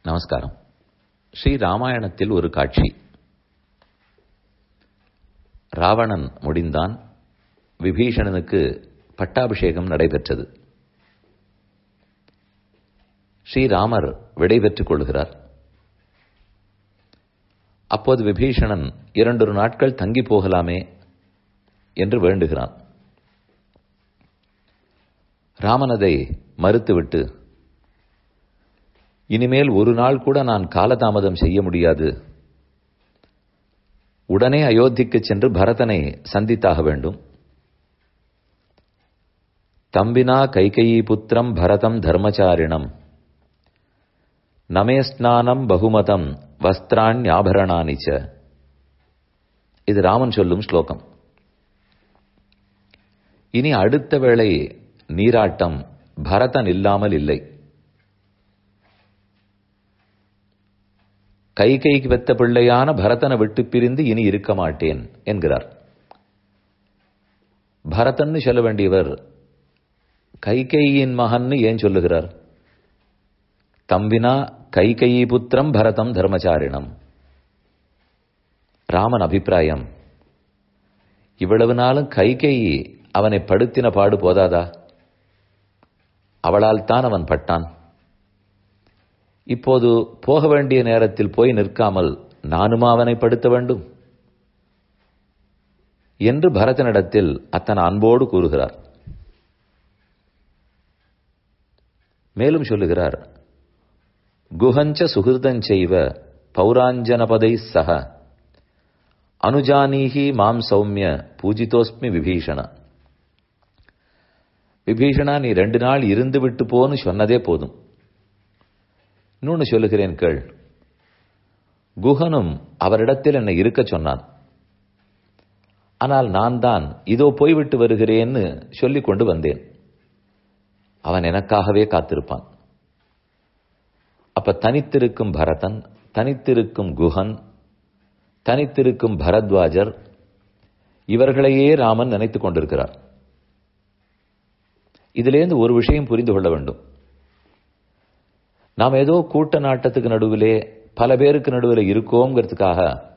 நமஸ்காரம் ஸ்ரீ ராமாயணத்தில் ஒரு காட்சி ராவணன் முடிந்தான் விபீஷணனுக்கு பட்டாபிஷேகம் நடைபெற்றது ஸ்ரீராமர் விடை பெற்றுக் கொள்கிறார் அப்போது விபீஷணன் இரண்டொரு நாட்கள் தங்கி போகலாமே என்று வேண்டுகிறான் ராமன் அதை மறுத்துவிட்டு இனிமேல் ஒரு நாள் கூட நான் காலதாமதம் செய்ய முடியாது உடனே அயோத்திக்கு சென்று பரதனை சந்தித்தாக வேண்டும் தம்பினா கைகையி புத்திரம் பரதம் தர்மச்சாரிணம் நமே ஸ்நானம் பகுமதம் வஸ்திராண்யாபரணானிச்ச இது ராமன் சொல்லும் ஸ்லோகம் இனி அடுத்த வேளை நீராட்டம் பரதன் இல்லாமல் இல்லை கை கைக்கு வெத்த பிள்ளையான பரதனை விட்டு பிரிந்து இனி இருக்க மாட்டேன் என்கிறார் பரதன்னு சொல்ல வேண்டியவர் கைகையின் மகன்னு ஏன் சொல்லுகிறார் தம்பினா கைகையி புத்திரம் பரதம் தர்மச்சாரிணம் ராமன் அபிப்பிராயம் இவ்வளவு நாளும் கைகையி அவனை படுத்தின பாடு போதாதா அவளால் தான் அவன் பட்டான் இப்போது போக வேண்டிய நேரத்தில் போய் நிற்காமல் நானுமா அவனை படுத்த வேண்டும் என்று பரதனிடத்தில் அத்தனை அன்போடு கூறுகிறார் மேலும் சொல்லுகிறார் குஹஞ்ச சுகிருதஞ்செய்வ பௌராஞ்சனபதை சக அனுஜானீஹி மாம் சௌமிய பூஜிதோஸ்மி விபீஷண விபீஷணா நீ ரெண்டு நாள் இருந்து விட்டு போன்னு சொன்னதே போதும் இன்னொன்னு சொல்லுகிறேன் கேள் குஹனும் அவரிடத்தில் என்னை இருக்க சொன்னான் ஆனால் நான் தான் இதோ போய்விட்டு வருகிறேன்னு சொல்லிக் கொண்டு வந்தேன் அவன் எனக்காகவே காத்திருப்பான் அப்ப தனித்திருக்கும் பரதன் தனித்திருக்கும் குஹன் தனித்திருக்கும் பரத்வாஜர் இவர்களையே ராமன் நினைத்துக் கொண்டிருக்கிறார் இதிலேருந்து ஒரு விஷயம் புரிந்து கொள்ள வேண்டும் நாம் ஏதோ கூட்ட நாட்டத்துக்கு நடுவிலே பல பேருக்கு நடுவில் இருக்கோங்கிறதுக்காக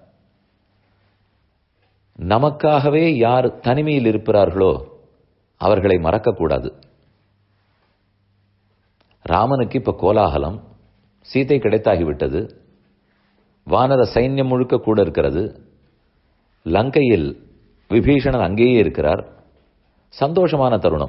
நமக்காகவே யார் தனிமையில் இருப்பார்களோ அவர்களை மறக்கக்கூடாது ராமனுக்கு இப்ப கோலாகலம் சீதை கிடைத்தாகிவிட்டது வானர சைன்யம் முழுக்க கூட இருக்கிறது லங்கையில் விபீஷணன் அங்கேயே இருக்கிறார் சந்தோஷமான தருணம்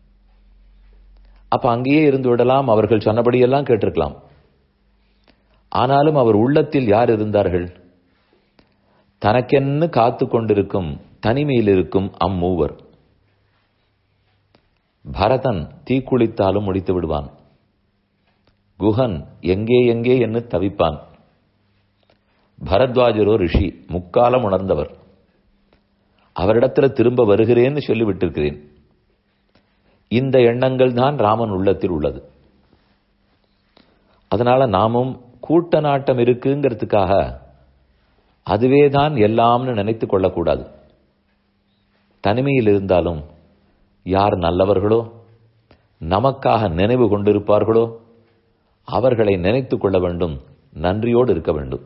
அப்ப அங்கேயே இருந்து விடலாம் அவர்கள் சொன்னபடியெல்லாம் கேட்டிருக்கலாம் ஆனாலும் அவர் உள்ளத்தில் யார் இருந்தார்கள் தனக்கென்னு காத்து கொண்டிருக்கும் தனிமையில் இருக்கும் அம்மூவர் பரதன் தீக்குளித்தாலும் முடித்து விடுவான் குஹன் எங்கே எங்கே என்று தவிப்பான் பரத்வாஜரோ ரிஷி முக்காலம் உணர்ந்தவர் அவரிடத்துல திரும்ப வருகிறேன்னு சொல்லிவிட்டிருக்கிறேன் இந்த எண்ணங்கள் தான் ராமன் உள்ளத்தில் உள்ளது அதனால நாமும் கூட்ட நாட்டம் இருக்குங்கிறதுக்காக அதுவே தான் எல்லாம்னு நினைத்து கொள்ளக்கூடாது தனிமையில் இருந்தாலும் யார் நல்லவர்களோ நமக்காக நினைவு கொண்டிருப்பார்களோ அவர்களை நினைத்துக் கொள்ள வேண்டும் நன்றியோடு இருக்க வேண்டும்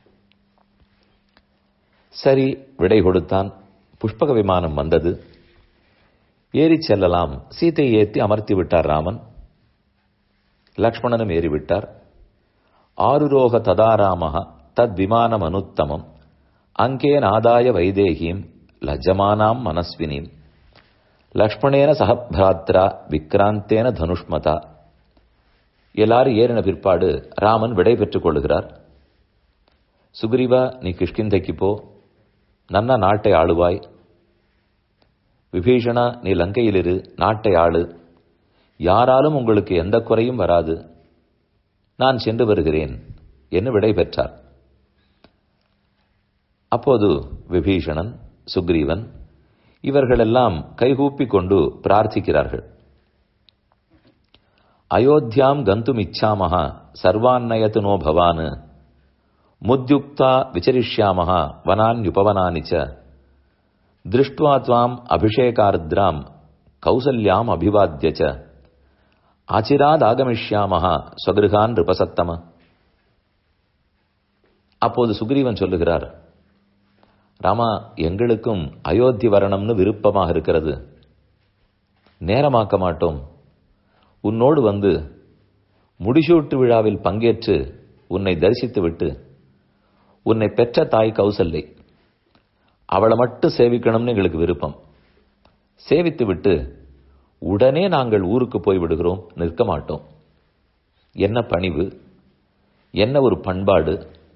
சரி விடை கொடுத்தான் புஷ்பக விமானம் வந்தது ஏறி செல்லலாம் சீதையை ஏற்றி அமர்த்தி விட்டார் ராமன் லக்ஷ்மணனும் ஏறிவிட்டார் ஆருரோக ததாராம தத் விமானம் அனுத்தமம் அங்கேன் ஆதாய வைதேகியும் லஜமானாம் மனஸ்வினீம் லக்ஷ்மணேன சகபிராத்ரா விக்ராந்தேன தனுஷ்மதா எல்லாரும் ஏறின பிற்பாடு ராமன் விடை பெற்றுக் கொள்ளுகிறார் சுக்ரீவா நீ கிஷ்கிந்தைக்கு போ நன்னா நாட்டை ஆளுவாய் விபீஷணா நீ லங்கையிலிரு நாட்டை ஆளு யாராலும் உங்களுக்கு எந்த குறையும் வராது நான் சென்று வருகிறேன் என்று விடை பெற்றார் அப்போது விபீஷணன் சுக்ரீவன் இவர்களெல்லாம் கைகூப்பிக் கொண்டு பிரார்த்திக்கிறார்கள் அயோத்தியாம் கந்தும் இச்சாமஹ சர்வான்னயத்து நோ பவான் முத்யுக்தா விசரிஷ்யாமஹ வனான்யுபவனானி ச திருஷ்டுவா துவாம் அபிஷேகார்திராம் கௌசல்யாம் அபிவாத்திய ச ஆச்சிராத் ஆகமிஷ்யாமஹ ஸ்வகிருகான் ரிபசத்தம அப்போது சுக்ரீவன் சொல்லுகிறார் ராமா எங்களுக்கும் அயோத்தி வரணும்னு விருப்பமாக இருக்கிறது நேரமாக்க மாட்டோம் உன்னோடு வந்து முடிசூட்டு விழாவில் பங்கேற்று உன்னை தரிசித்து விட்டு உன்னை பெற்ற தாய் கௌசல்லை அவளை மட்டும் சேவிக்கணும்னு எங்களுக்கு விருப்பம் சேவித்து விட்டு உடனே நாங்கள் ஊருக்கு போய் விடுகிறோம் நிற்க மாட்டோம் என்ன பணிவு என்ன ஒரு பண்பாடு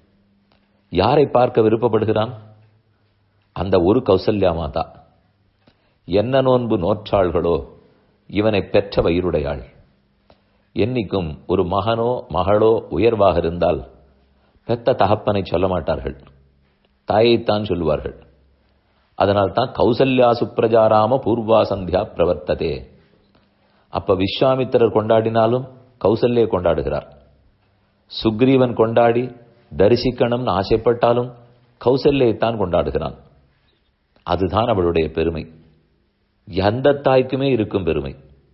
யாரை பார்க்க விருப்பப்படுகிறான் அந்த ஒரு கௌசல்யா மாதா என்ன நோன்பு நோற்றாள்களோ இவனை பெற்ற வயிறுடையாள் என்னைக்கும் ஒரு மகனோ மகளோ உயர்வாக இருந்தால் பெத்த தகப்பனை சொல்ல மாட்டார்கள் தாயைத்தான் சொல்லுவார்கள் அதனால் தான் கௌசல்யா சுப்ரஜாராம பூர்வா சந்தியா பிரவர்த்ததே அப்ப விஸ்வாமித்திரர் கொண்டாடினாலும் கௌசல்யை கொண்டாடுகிறார் சுக்ரீவன் கொண்டாடி தரிசிக்கணும்னு ஆசைப்பட்டாலும் கௌசல்யைத்தான் கொண்டாடுகிறான் அதுதான் அவளுடைய பெருமை எந்த தாய்க்குமே இருக்கும் பெருமை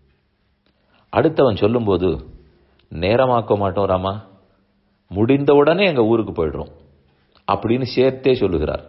அடுத்தவன் சொல்லும்போது நேரமாக்க மாட்டோம் ராமா முடிந்தவுடனே எங்க ஊருக்கு போயிடுறோம் அப்படின்னு சேர்த்தே சொல்லுகிறார்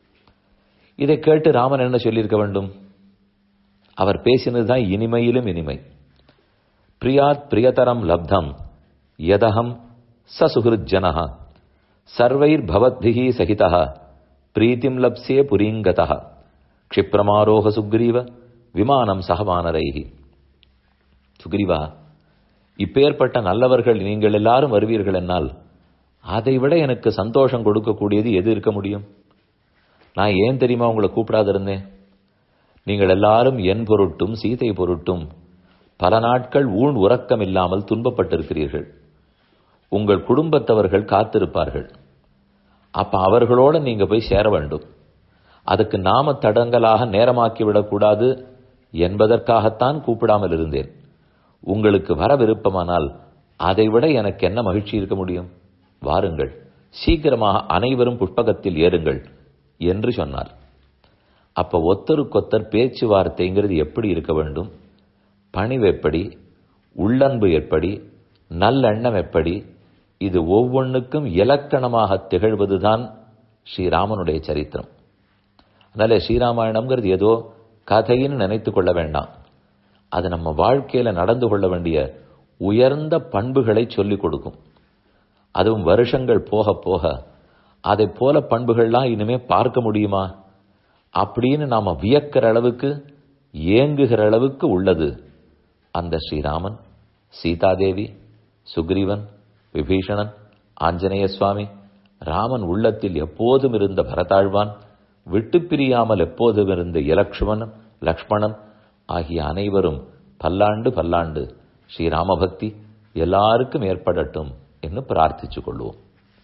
இதை கேட்டு ராமன் என்ன சொல்லியிருக்க வேண்டும் அவர் பேசினதுதான் இனிமையிலும் இனிமை பிரியாத் பிரியதரம் லப்தம் யதகம் சசுகிருத் ஜனஹ சர்வைர் பவத்பிகி சகிதா பிரீத்திம் லப்சே புரீங்கதா க்ஷிப்ரமாரோக சுக்ரீவ விமானம் சகவானரைகி சுக்ரீவா இப்பேற்பட்ட நல்லவர்கள் நீங்கள் எல்லாரும் வருவீர்கள் என்னால் அதைவிட எனக்கு சந்தோஷம் கொடுக்கக்கூடியது எது இருக்க முடியும் நான் ஏன் தெரியுமா உங்களை கூப்பிடாது இருந்தேன் நீங்கள் எல்லாரும் என் பொருட்டும் சீதை பொருட்டும் பல நாட்கள் ஊன் உறக்கம் இல்லாமல் துன்பப்பட்டிருக்கிறீர்கள் உங்கள் குடும்பத்தவர்கள் காத்திருப்பார்கள் அப்ப அவர்களோட நீங்க போய் சேர வேண்டும் அதுக்கு நாம தடங்கலாக நேரமாக்கி விடக்கூடாது என்பதற்காகத்தான் கூப்பிடாமல் இருந்தேன் உங்களுக்கு வர விருப்பமானால் அதைவிட எனக்கு என்ன மகிழ்ச்சி இருக்க முடியும் வாருங்கள் சீக்கிரமாக அனைவரும் புஷ்பகத்தில் ஏறுங்கள் என்று சொன்னார் அப்ப ஒத்தருக்கொத்தர் பேச்சுவார்த்தைங்கிறது எப்படி இருக்க வேண்டும் பணிவு எப்படி உள்ளன்பு எப்படி நல்லெண்ணம் எப்படி இது ஒவ்வொன்றுக்கும் இலக்கணமாக திகழ்வதுதான் ஸ்ரீராமனுடைய சரித்திரம் அதனால ஸ்ரீராமாயணம்ங்கிறது ஏதோ கதைன்னு நினைத்து கொள்ள வேண்டாம் அது நம்ம வாழ்க்கையில நடந்து கொள்ள வேண்டிய உயர்ந்த பண்புகளை சொல்லிக் கொடுக்கும் அதுவும் வருஷங்கள் போக போக அதை போல பண்புகள்லாம் இனிமே பார்க்க முடியுமா அப்படின்னு நாம வியக்கிற அளவுக்கு ஏங்குகிற அளவுக்கு உள்ளது அந்த ஸ்ரீராமன் சீதாதேவி சுக்ரீவன் விபீஷணன் ஆஞ்சநேய சுவாமி ராமன் உள்ளத்தில் எப்போதும் இருந்த பரதாழ்வான் விட்டு பிரியாமல் எப்போதும் இருந்த இலக்ஷ்மணன் லக்ஷ்மணன் ஆகிய அனைவரும் பல்லாண்டு பல்லாண்டு ஸ்ரீராம பக்தி எல்லாருக்கும் ஏற்படட்டும் என்று பிரார்த்திச்சுக் கொள்வோம்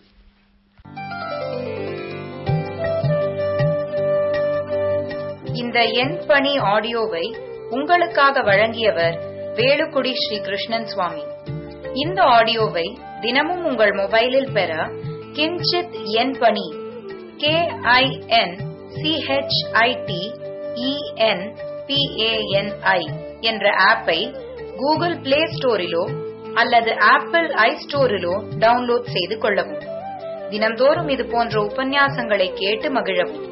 இந்த எண் பணி ஆடியோவை உங்களுக்காக வழங்கியவர் வேலுக்குடி ஸ்ரீ கிருஷ்ணன் சுவாமி இந்த ஆடியோவை தினமும் உங்கள் மொபைலில் பெற கிஞ்சித் எண் பணி கே ஐ என் சிஹெச்ஐடி இஎன் பிஏஎன்ஐ என்ற ஆப்பை கூகுள் பிளே ஸ்டோரிலோ அல்லது ஆப்பிள் ஐ ஸ்டோரிலோ டவுன்லோட் செய்து கொள்ளவும் தினம்தோறும் இது போன்ற உபன்யாசங்களை கேட்டு மகிழவும்